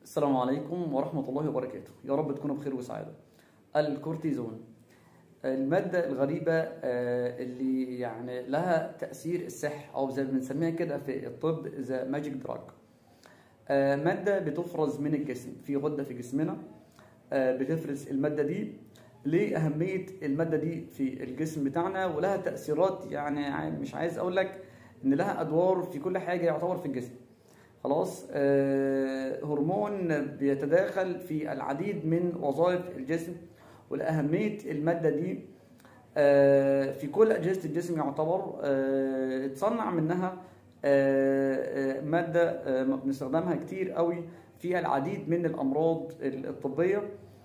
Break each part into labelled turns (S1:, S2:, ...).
S1: السلام عليكم ورحمة الله وبركاته يا رب تكونوا بخير وسعادة الكورتيزون المادة الغريبة آه، اللي يعني لها تأثير السحر أو زي ما بنسميها كده في الطب ذا ماجيك دراج مادة بتفرز من الجسم في غدة في جسمنا آه، بتفرز المادة دي ليه أهمية المادة دي في الجسم بتاعنا ولها تأثيرات يعني ع- مش عايز أقول لك إن لها أدوار في كل حاجة يعتبر في الجسم خلاص آه، هرمون بيتداخل في العديد من وظائف الجسم ولأهمية المادة دي آه، في كل أجهزة الجسم يعتبر آه، اتصنع منها آه، آه، مادة آه، بنستخدمها كتير قوي في العديد من الأمراض الطبية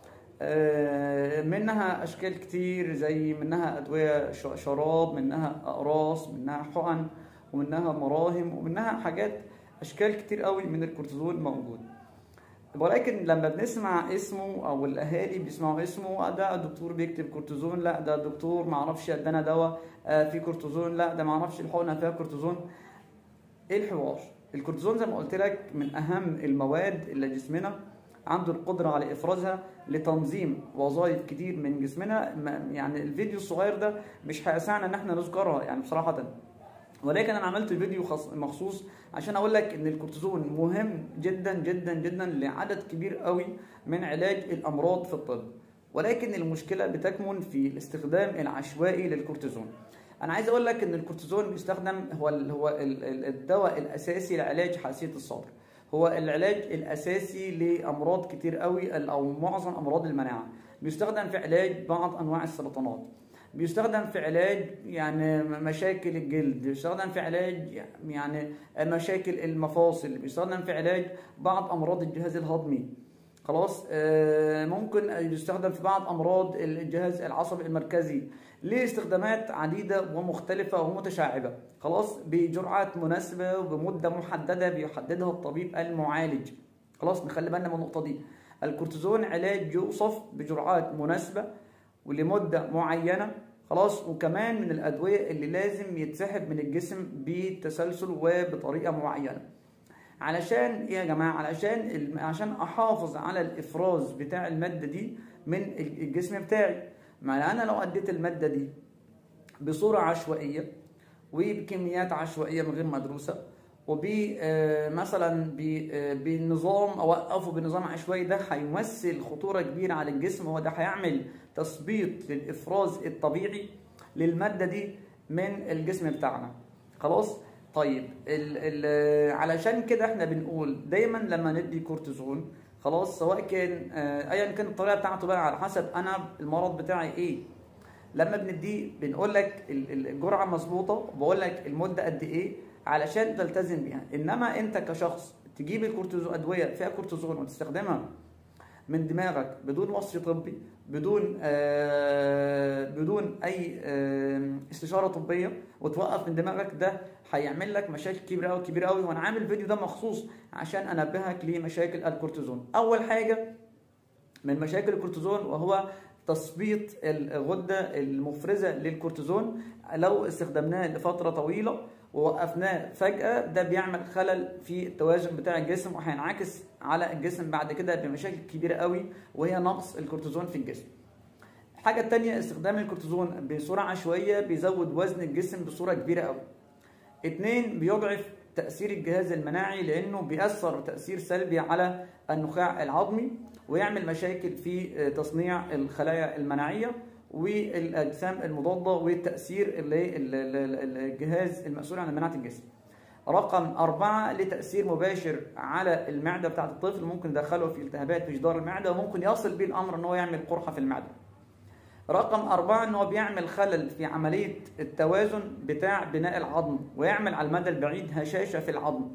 S1: آه، منها أشكال كتير زي منها أدوية ش- شراب منها أقراص منها حقن ومنها مراهم ومنها حاجات أشكال كتير قوي من الكورتيزون موجود ولكن لما بنسمع اسمه او الاهالي بيسمعوا اسمه آه ده الدكتور بيكتب كورتيزون لا ده الدكتور ما اعرفش ادانا دواء آه فيه كورتيزون لا ده ما اعرفش الحقنه فيها كورتيزون ايه الحوار الكورتيزون زي ما قلت لك من اهم المواد اللي جسمنا عنده القدره على افرازها لتنظيم وظائف كتير من جسمنا ما- يعني الفيديو الصغير ده مش هيسعنا ان احنا نذكرها يعني بصراحه ولكن انا عملت فيديو خاص مخصوص عشان اقول لك ان الكورتيزون مهم جدا جدا جدا لعدد كبير قوي من علاج الامراض في الطب ولكن المشكله بتكمن في الاستخدام العشوائي للكورتيزون انا عايز اقول لك ان الكورتيزون بيستخدم هو ال هو ال- ال- الدواء الاساسي لعلاج حساسيه الصدر هو العلاج الاساسي لامراض كتير قوي او معظم امراض المناعه بيستخدم في علاج بعض انواع السرطانات بيستخدم في علاج يعني مشاكل الجلد بيستخدم في علاج يعني مشاكل المفاصل بيستخدم في علاج بعض امراض الجهاز الهضمي خلاص آه، ممكن يستخدم في بعض امراض الجهاز العصبي المركزي ليه استخدامات عديده ومختلفه ومتشعبه خلاص بجرعات مناسبه وبمده محدده بيحددها الطبيب المعالج خلاص نخلي بالنا من النقطه دي الكورتيزون علاج يوصف بجرعات مناسبه ولمده معينه خلاص وكمان من الادويه اللي لازم يتسحب من الجسم بتسلسل وبطريقه معينه علشان ايه يا جماعه علشان الم- عشان احافظ على الافراز بتاع الماده دي من الجسم بتاعي ما انا لو اديت الماده دي بصوره عشوائيه وبكميات عشوائيه من غير مدروسه وب آه، مثلا ب- آه، بنظام اوقفه بنظام عشوائي ده هيمثل خطوره كبيره على الجسم وده هيعمل تثبيط للافراز الطبيعي للماده دي من الجسم بتاعنا خلاص طيب ال ال علشان كده احنا بنقول دايما لما ندي كورتيزون خلاص سواء كان آه، ايا كان الطريقه بتاعته بقى على حسب انا المرض بتاعي ايه لما بنديه بنقول لك ال- ال- الجرعه مظبوطه وبقول لك المده قد ايه علشان تلتزم بيها انما انت كشخص تجيب الكورتيزون ادويه فيها كورتيزون وتستخدمها من دماغك بدون وصف طبي بدون آه بدون اي آه استشاره طبيه وتوقف من دماغك ده هيعمل لك مشاكل كبيره قوي كبيره قوي وانا عامل الفيديو ده مخصوص عشان انبهك لمشاكل الكورتيزون اول حاجه من مشاكل الكورتيزون وهو تثبيط الغده المفرزه للكورتيزون لو استخدمناه لفتره طويله ووقفناه فجاه ده بيعمل خلل في التوازن بتاع الجسم وهينعكس على الجسم بعد كده بمشاكل كبيره قوي وهي نقص الكورتيزون في الجسم الحاجه الثانيه استخدام الكورتيزون بصوره عشوائيه بيزود وزن الجسم بصوره كبيره قوي اتنين بيضعف تأثير الجهاز المناعي لأنه بيأثر تأثير سلبي على النخاع العظمي ويعمل مشاكل في تصنيع الخلايا المناعية والأجسام المضادة والتأثير اللي ال- ال- ال- الجهاز المسؤول عن مناعة الجسم. رقم أربعة لتأثير مباشر على المعدة بتاعة الطفل ممكن يدخله في التهابات في جدار المعدة وممكن يصل بيه الأمر إن هو يعمل قرحة في المعدة. رقم أربعة إن هو بيعمل خلل في عملية التوازن بتاع بناء العظم ويعمل على المدى البعيد هشاشة في العظم.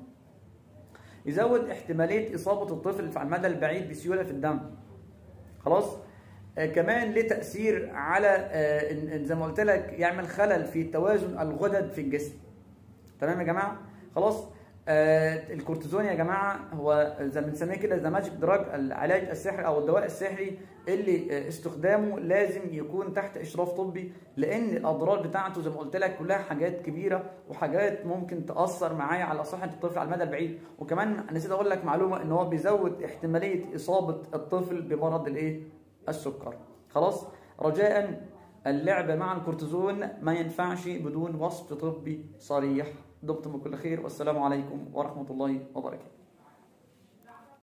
S1: يزود احتمالية إصابة الطفل على المدى البعيد بسيولة في الدم. خلاص؟ آه كمان ليه تأثير على آه إن- إن زي ما قلت لك يعمل خلل في توازن الغدد في الجسم. تمام يا جماعة؟ خلاص؟ آه الكورتيزون يا جماعه هو زي ما بنسميه كده ذا ماجيك دراج العلاج السحري او الدواء السحري اللي آه استخدامه لازم يكون تحت اشراف طبي لان الاضرار بتاعته زي ما قلت لك كلها حاجات كبيره وحاجات ممكن تاثر معايا على صحه الطفل على المدى البعيد وكمان نسيت اقول لك معلومه ان هو بيزود احتماليه اصابه الطفل بمرض الايه السكر خلاص رجاء اللعب مع الكورتيزون ما ينفعش بدون وصف طبي صريح دمتم بكل خير والسلام عليكم ورحمة الله وبركاته